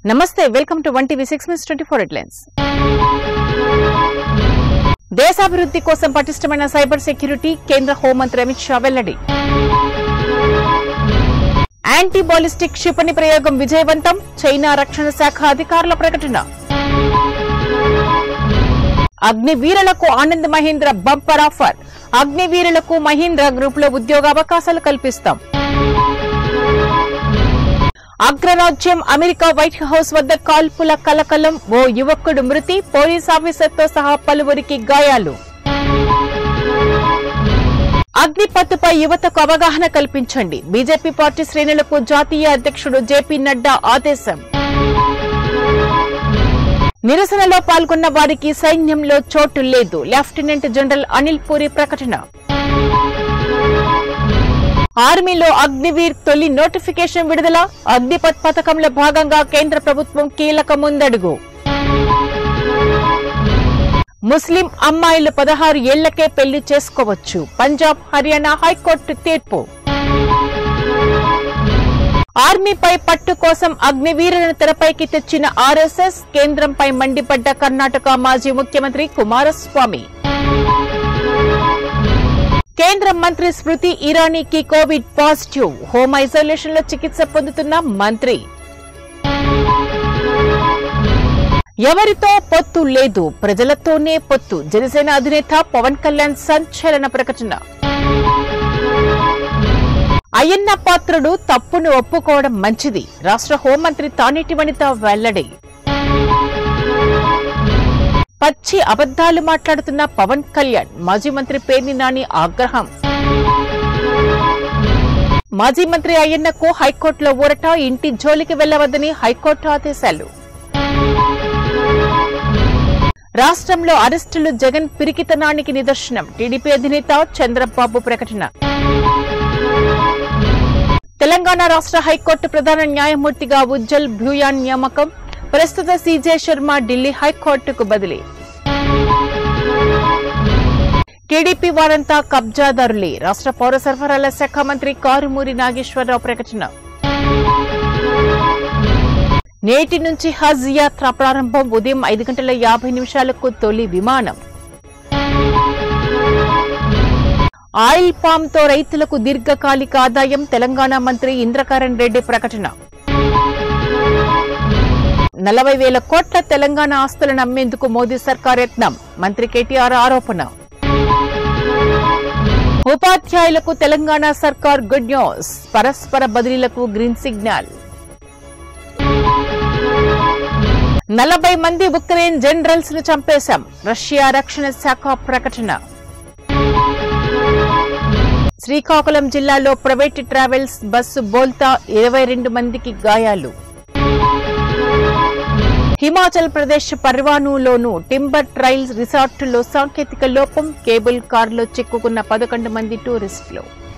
నమస్తే welcome to one TV six minutes twenty four headlines దేశాభివృద్ధి కోసం పటిష్టమైన సైబర్ సెక్యూరిటీ కేంద్ర హోంమంత్రి అమిత్ షా వెల్లడి యాంటీ బాలిస్టిక్ క్షిపణి ప్రయోగం విజయవంతం చైనా రక్షణ శాఖ అధికారుల ప్రకటన అగ్నివీరులకు ఆనంద్ మహీంద్ర బంపర్ ఆఫర్ అగ్నివీరులకు మహీంద్ర గ్రూప్ లో ఉద్యోగ అవకాశాలు కల్పిస్తాం అగ్రరాజ్యం అమెరికా వైట్ హౌస్ వద్ద కాల్పుల కలకలం ఓ యువకుడు మృతి పోలీస్ ఆఫీసర్తో సహా పలువురికి గాయాలు అగ్నిపత్తుపై యువతకు అవగాహన కల్పించండి బీజేపీ పార్టీ శ్రేణులకు జాతీయ అధ్యక్షుడు జేపీ నడ్డా ఆదేశం నిరసనలో పాల్గొన్న వారికి సైన్యంలో చోటు లేదు లెఫ్టినెంట్ జనరల్ అనిల్ పూరి ప్రకటన ఆర్మీలో అగ్నివీర్ తొలి నోటిఫికేషన్ విడుదల అగ్నిపత్ పథకంలో భాగంగా కేంద్ర ప్రభుత్వం కీలక ముందడుగు ముస్లిం అమ్మాయిలు పదహారు ఏళ్లకే పెళ్లి చేసుకోవచ్చు పంజాబ్ హర్యానా హైకోర్టు తీర్పు ఆర్మీపై పట్టు కోసం అగ్నివీరులను తెరపైకి తెచ్చిన ఆర్ఎస్ఎస్ కేంద్రంపై మండిపడ్డ కర్ణాటక మాజీ ముఖ్యమంత్రి కుమారస్వామి కేంద్ర మంత్రి స్మృతి ఇరానీకి కోవిడ్ పాజిటివ్ హోమ్ ఐసోలేషన్ లో చికిత్స పొందుతున్న మంత్రి ఎవరితో పొత్తు లేదు ప్రజలతోనే పొత్తు జనసేన అధినేత పవన్ కళ్యాణ్ సంచలన ప్రకటన అయ్యన్న పాత్రుడు తప్పును ఒప్పుకోవడం మంచిది రాష్ట్ర హోంమంత్రి తానేటి వనిత వెల్లడి పచ్చి అబద్దాలు మాట్లాడుతున్న పవన్ కళ్యాణ్ మాజీ మంత్రి పేర్ని నాని ఆగ్రహం మాజీ మంత్రి అయ్యన్నకు హైకోర్టులో ఊరట ఇంటి జోలికి వెళ్లవద్దని హైకోర్టు ఆదేశాలు రాష్ట్రంలో అరెస్టులు జగన్ పిరికితనానికి నిదర్శనం టీడీపీ అధినేత చంద్రబాబు ప్రకటన తెలంగాణ రాష్ట్ర హైకోర్టు ప్రధాన న్యాయమూర్తిగా ఉజ్జల్ భూయాన్ నియామకం ప్రస్తుత సీజే శర్మ ఢిల్లీ హైకోర్టుకు బదిలీ టీడీపీ వారంతా కబ్జాదారులే రాష్ట్ర పౌర సరఫరాల శాఖ మంత్రి కారుమూరి నాగేశ్వరరావు ప్రకటన నేటి నుంచి హజ్ యాత్ర ప్రారంభం ఉదయం ఐదు గంటల యాభై నిమిషాలకు తొలి విమానం ఆయిల్ పామ్ తో రైతులకు దీర్ఘకాలిక ఆదాయం తెలంగాణ మంత్రి ఇంద్రకరణ్ రెడ్డి ప్రకటన నలభై వేల కోట్ల తెలంగాణ ఆస్తులను అమ్మేందుకు మోదీ సర్కార్ యత్నం మంత్రి కేటీఆర్ ఆరోపణ ఉపాధ్యాయులకు తెలంగాణ సర్కార్ గుడ్ న్యూస్ పరస్పర బదిలీలకు గ్రీన్ సిగ్నల్ నలభై మంది ఉక్రెయిన్ జనరల్స్ ను చంపేశాం రష్యా రక్షణ శాఖ ప్రకటన శ్రీకాకుళం జిల్లాలో ప్రైవేట్ ట్రావెల్స్ బస్సు బోల్తా ఇరవై రెండు మందికి గాయాలు హిమాచల్ ప్రదేశ్ పర్వానులోను టింబర్ ట్రైల్స్ రిసార్టులో సాంకేతిక లోపం కేబుల్ కారులో చిక్కుకున్న పదకొండు మంది టూరిస్టులు